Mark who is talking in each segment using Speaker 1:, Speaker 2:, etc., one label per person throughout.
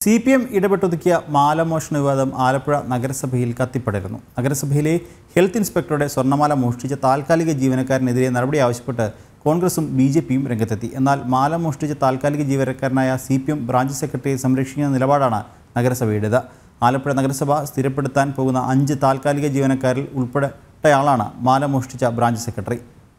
Speaker 1: C P M ഇടപെട്ടൊതുക്കിയ മാലമോഷണ വിവാദം ആലപ്പുഴ നഗരസഭയിൽ കത്തിപ്പടരുന്നു നഗരസഭയിലെ ഹെൽത്ത് ഇൻസ്പെക്ടറുടെ സ്വർണ്ണമാല മോഷ്ടിച്ച താൽക്കാലിക ജീവനക്കാരനെതിരെ നടപടി ആവശ്യപ്പെട്ട് കോൺഗ്രസും ബി ജെ പിയും രംഗത്തെത്തി എന്നാൽ മാല മോഷ്ടിച്ച താൽക്കാലിക ജീവനക്കാരനായ സി പി എം ബ്രാഞ്ച് സെക്രട്ടറിയെ സംരക്ഷിക്കുന്ന നിലപാടാണ് നഗരസഭയുടേത് ആലപ്പുഴ നഗരസഭ സ്ഥിരപ്പെടുത്താൻ പോകുന്ന അഞ്ച് താൽക്കാലിക ജീവനക്കാരിൽ ഉൾപ്പെടെയാളാണ് മാല മോഷ്ടിച്ച branch secretary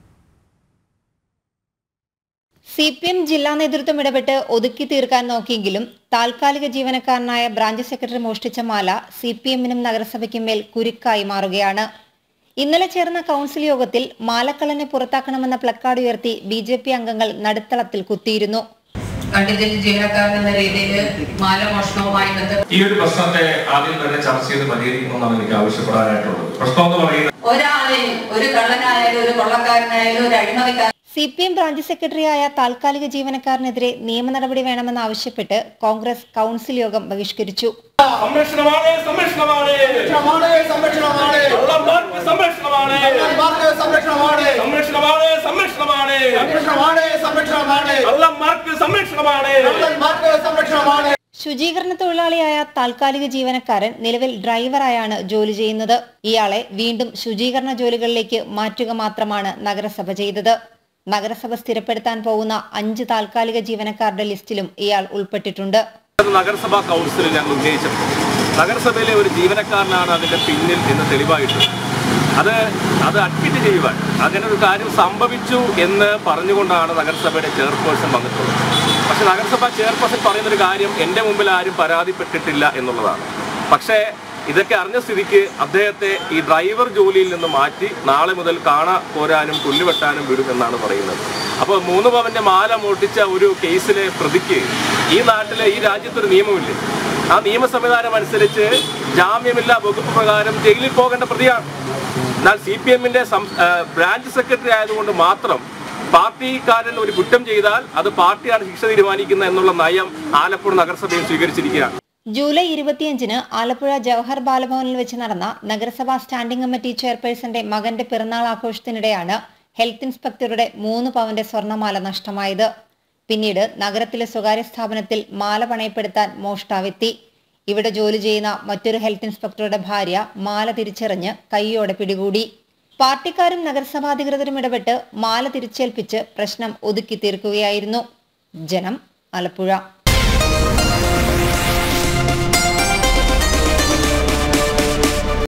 Speaker 2: C P M ജില്ലാ നേതൃത്വം ഇടപെട്ട് ഒതുക്കി തീർക്കാൻ നോക്കിയെങ്കിലും താൽക്കാലിക ജീവനക്കാരനായ ബ്രാഞ്ച് സെക്രട്ടറി മോഷ്ടിച്ച മാല സി പി എമ്മിനും നഗരസഭയ്ക്കും മേൽ കുരുക്കായി മാറുകയാണ് ഇന്നലെ ചേർന്ന കൗൺസിൽ യോഗത്തിൽ മാലക്കള്ളനെ പുറത്താക്കണമെന്ന പ്ലക്കാർഡ് ഉയർത്തി ബി ജെ പി അംഗങ്ങൾ നടുത്തളത്തിൽ കുത്തിയിരുന്നു
Speaker 3: കണ്ടിജന്റ് ജീവനക്കാരൻ എന്ന രീതിയിൽ മാലമോഷണവുമായി ബന്ധപ്പെട്ട്
Speaker 4: ഈ ഒരു പ്രശ്നത്തെ ആദ്യം തന്നെ ചർച്ച ചെയ്ത് പരിഹരിക്കണമെന്നാണ് എനിക്ക് ആവശ്യപ്പെടാനായിട്ടുള്ളത് പ്രശ്നം എന്ന് പറയുന്നത്
Speaker 3: ഒരാളെയും ഒരു കള്ളനായാലും ഒരു കൊള്ളക്കാരനായാലും ഒരു അഴിമതിക്കാരൻ
Speaker 2: സി പി എം ബ്രാഞ്ച് സെക്രട്ടറിയായ താൽക്കാലിക ജീവനക്കാരനെതിരെ നിയമ നടപടി വേണമെന്നാവശ്യപ്പെട്ട് കോൺഗ്രസ് കൗൺസിൽ യോഗം ബഹിഷ്കരിച്ചു
Speaker 5: സംരക്ഷണമാണ് സംരക്ഷണമാണ്
Speaker 6: സംരക്ഷണമാണ്
Speaker 5: കള്ളന്മാർക്ക് സംരക്ഷണമാണ്
Speaker 6: കള്ളന്മാർക്ക് സംരക്ഷണമാണ്
Speaker 5: സംരക്ഷണമാണ് സംരക്ഷണമാണ്
Speaker 6: സംരക്ഷണമാണ് സംരക്ഷണമാണ്
Speaker 5: കള്ളന്മാർക്ക് സംരക്ഷണമാണ്
Speaker 6: കള്ളന്മാർക്ക് സംരക്ഷണമാണ്
Speaker 2: ശുചീകരണ തൊഴിലാളിയായ താൽക്കാലിക ജീവനക്കാരൻ നിലവിൽ ഡ്രൈവറായാണ് ജോലി ചെയ്യുന്നത് ഇയാളെ വീണ്ടും ശുചീകരണ ജോലികളിലേക്ക് മാറ്റുക മാത്രമാണ് നഗരസഭ ചെയ്തത് നഗരസഭ സ്ഥിരപ്പെടുത്താൻ പോകുന്ന അഞ്ച് താൽക്കാലിക ജീവനക്കാരുടെ ലിസ്റ്റിലും ഇയാൾ ഉൾപ്പെട്ടിട്ടുണ്ട്
Speaker 5: അത് നഗരസഭാ കൗൺസിലിൽ ഞങ്ങൾ ഉന്നയിച്ചിട്ടുണ്ട് നഗരസഭയിലെ ഒരു ജീവനക്കാരനാണ് അതിന്റെ പിന്നിൽ എന്ന് തെളിവായിട്ടുണ്ട് അത് അത് അഡ്മിറ്റ് ചെയ്യുവാൻ അങ്ങനെ ഒരു കാര്യം സംഭവിച്ചു എന്ന് പറഞ്ഞുകൊണ്ടാണ് നഗരസഭയുടെ ചെയർപേഴ്സൺ വന്നിട്ടുള്ളത് പക്ഷെ നഗരസഭ ചെയർപേഴ്സൺ പറയുന്നൊരു കാര്യം എൻ്റെ മുമ്പിൽ ആരും പരാതിപ്പെട്ടിട്ടില്ല എന്നുള്ളതാണ് പക്ഷേ ഇതൊക്കെ അറിഞ്ഞ സ്ഥിതിക്ക് അദ്ദേഹത്തെ ഈ ഡ്രൈവർ ജോലിയിൽ നിന്ന് മാറ്റി നാളെ മുതൽ കാണ പോരാനും പുല്ലുവെട്ടാനും വിടും എന്നാണ് പറയുന്നത് അപ്പോൾ മൂന്ന് പവന്റെ മാല മോട്ടിച്ച ഒരു കേസിലെ പ്രതിക്ക് ഈ നാട്ടിലെ ഈ രാജ്യത്തൊരു നിയമമില്ലേ ആ നിയമ സംവിധാനം അനുസരിച്ച് ജാമ്യമില്ലാ വകുപ്പ് പ്രകാരം ജയിലിൽ പോകേണ്ട പ്രതിയാണ് എന്നാൽ സി പി എമ്മിന്റെ ബ്രാഞ്ച് സെക്രട്ടറി ആയതുകൊണ്ട് മാത്രം പാർട്ടിക്കാരൻ ഒരു കുറ്റം ചെയ്താൽ അത് പാർട്ടിയാണ് ശിക്ഷ തീരുമാനിക്കുന്നത് എന്നുള്ള നയം ആലപ്പുഴ നഗരസഭയും സ്വീകരിച്ചിരിക്കുകയാണ്
Speaker 2: ജൂലൈ ഇരുപത്തിയഞ്ചിന് ആലപ്പുഴ ജവഹർ ബാലഭവനിൽ വെച്ച് നടന്ന നഗരസഭാ സ്റ്റാൻഡിംഗ് കമ്മിറ്റി ചെയർപേഴ്സന്റെ മകന്റെ പിറന്നാൾ ആഘോഷത്തിനിടെയാണ് ഹെൽത്ത് ഇൻസ്പെക്ടറുടെ മൂന്ന് പവന്റെ സ്വർണ്ണമാല നഷ്ടമായത് പിന്നീട് നഗരത്തിലെ സ്വകാര്യ സ്ഥാപനത്തിൽ മാല പണയപ്പെടുത്താൻ മോഷ്ടാവെത്തി ഇവിടെ ജോലി ചെയ്യുന്ന മറ്റൊരു ഹെൽത്ത് ഇൻസ്പെക്ടറുടെ ഭാര്യ മാല തിരിച്ചറിഞ്ഞ് കൈയോടെ പിടികൂടി പാർട്ടിക്കാരും നഗരസഭാധികൃതരും ഇടപെട്ട് മാല തിരിച്ചേൽപ്പിച്ച് പ്രശ്നം ഒതുക്കി തീർക്കുകയായിരുന്നു ജനം ആലപ്പുഴ